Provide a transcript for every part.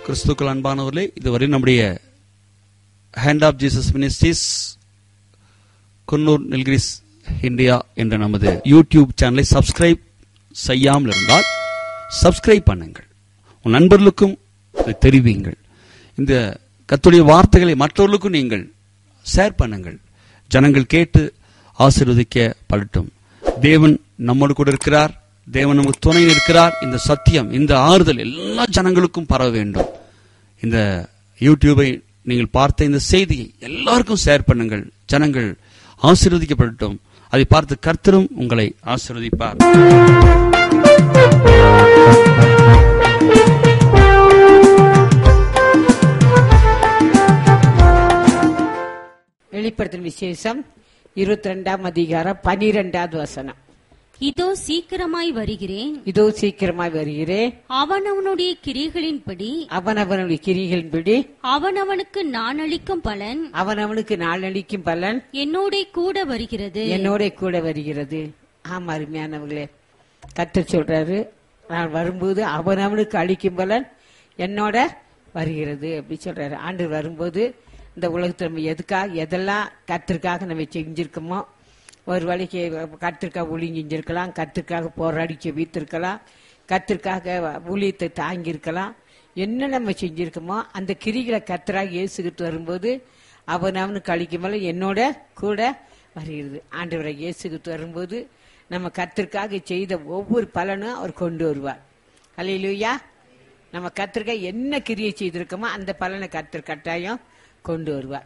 கிறிஸ்துக்கள் அன்பானவர்களே இதுவரை நம்முடைய hand of Jesus ministries Coonoor Nilgiris India என்ற நமது யூடியூப் சேனலை சப்ஸ்கிரைப் செய்யாமல் இருந்தால் சப்ஸ்கிரைப் பண்ணுங்கள் உன் நண்பர்களுக்கும் இதை தெரிவியுங்கள் இந்த கத்துடைய வார்த்தைகளை மற்றவர்களுக்கும் நீங்கள் ஷேர் பண்ணுங்கள் ஜனங்கள் கேட்டு ஆசீர்வதிக்கப்படட்டும் தேவன் நம்மோடு கூட இருக்கிறார் தேவன் நமக்கு துணை இருக்கிறார் இந்த சத்தியம் இந்த ஆறுதல் எல்லா ஜனங்களுக்கும் பரவ வேண்டும் இந்த யூடியூபை நீங்கள் பார்த்த இந்த செய்தியை எல்லாருக்கும் ஷேர் பண்ணுங்கள் ஜனங்கள் ஆசீர்வதிக்கப்படட்டும் அதை பார்த்து கர்த்தரும் உங்களை ஆசீர்வதிப்பார் வெளிப்படுத்தின விசேஷம் இருபத்தி ரெண்டாம் அதிகாரம் பனிரெண்டாவது வசனம் இதோ சீக்கிரமாய் வருகிறேன் இதோ சீக்கிரமாய் வருகிறேன் அவனவனுடைய கிரிகளின்படி அவனவனுடைய கிரிகளின்படி அவனவனுக்கு நான் அளிக்கும் பலன் அவனவனுக்கு நாளளிக்கும் பலன் என்னோட கூட வருகிறது என்னோட கூட வருகிறது ஆமா அருமையானவர்களே கத்த சொல்றாரு நான் வரும்போது அவனவனுக்கு அளிக்கும் பலன் என்னோட வருகிறது அப்படி சொல்றாரு ஆண்டு வரும்போது இந்த உலகத்தில் நம்ம எதுக்காக எதெல்லாம் கத்திற்காக நம்ம செஞ்சிருக்கோமோ ஒரு வேலைக்கு கத்திற்காக ஊழி செஞ்சிருக்கலாம் கத்திற்காக போராடி செவித்திருக்கலாம் கத்திற்காக ஊழியத்தை தாங்கியிருக்கலாம் என்ன நம்ம செஞ்சிருக்கோமோ அந்த கிரிகளை கத்தராக இயேசுகிட்டு வரும்போது அவன் அவனுக்கு அளிக்கும் போல என்னோட கூட வருகிறது ஆண்டவரை இயேசுகிட்டு வரும்போது நம்ம கத்திற்காக செய்த ஒவ்வொரு பலனும் அவர் கொண்டு வருவார் அல்லையிலுயா நம்ம கத்திற்காக என்ன கிரியை செய்திருக்கோமோ அந்த பலனை கத்தர் கட்டாயம் கொண்டு வருவார்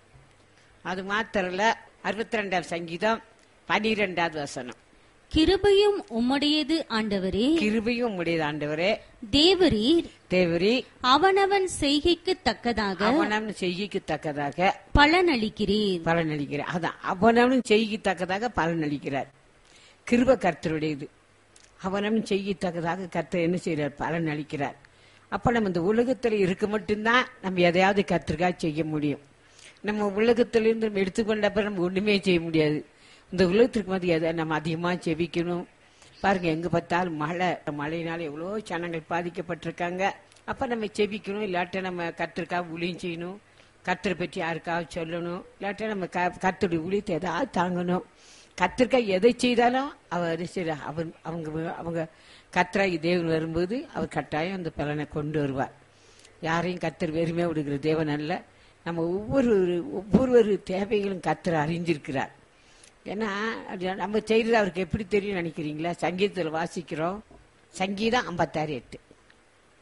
அது மாத்திரல அறுபத்தி ரெண்டாவது சங்கீதம் பனிரெண்டாவது வசனம் கிருபையும் உம்முடையது ஆண்டவரே கிருபையும் உம்முடையது ஆண்டவரே தேவரீர் தேவரி அவனவன் செய்கைக்கு தக்கதாக அவனவன் செய்கைக்கு தக்கதாக பலன் அளிக்கிறீர் பலன் அளிக்கிறார் அதான் அவனவனும் செய்யத்தக்கதாக பலன் அளிக்கிறார் கிருப கர்த்தருடையது அவனவன் செய்யத்தக்கதாக கர்த்தர் என்ன செய்கிறார் பலன் அளிக்கிறார் அப்ப நம்ம இந்த உலகத்துல இருக்க மட்டும்தான் நம்ம எதையாவது கர்த்தருக்காக செய்ய முடியும் நம்ம உலகத்திலிருந்து நம்ம எடுத்துக்கொண்ட அப்புறம் நம்ம ஒண்ணுமே செய்ய முடியாது இந்த உலகத்திற்கு வந்து எதை நம்ம அதிகமா செவிக்கணும் பாருங்க எங்க பார்த்தாலும் மழை மழையினால எவ்வளோ ஜனங்கள் பாதிக்கப்பட்டிருக்காங்க அப்ப நம்ம செபிக்கணும் இல்லாட்ட நம்ம கத்திற்காக ஊழியம் செய்யணும் கத்தரை பற்றி யாருக்காவது சொல்லணும் இல்லாட்ட நம்ம க கத்தருடைய ஊழியத்தை ஏதாவது தாங்கணும் கத்திற்காக எதை செய்தாலும் அவர் சரி அவர் அவங்க அவங்க கத்தராகி தேவன் வரும்போது அவர் கட்டாயம் அந்த பலனை கொண்டு வருவார் யாரையும் கத்தர் வெறுமையாக விடுகிற தேவன் அல்ல நம்ம ஒவ்வொரு ஒவ்வொரு தேவைகளும் கத்தர் அறிஞ்சிருக்கிறார் ஏன்னா அது நம்ம செய்யறது அவருக்கு எப்படி தெரியும் நினைக்கிறீங்களா சங்கீதத்தில் வாசிக்கிறோம் சங்கீதம் ஐம்பத்தாறு எட்டு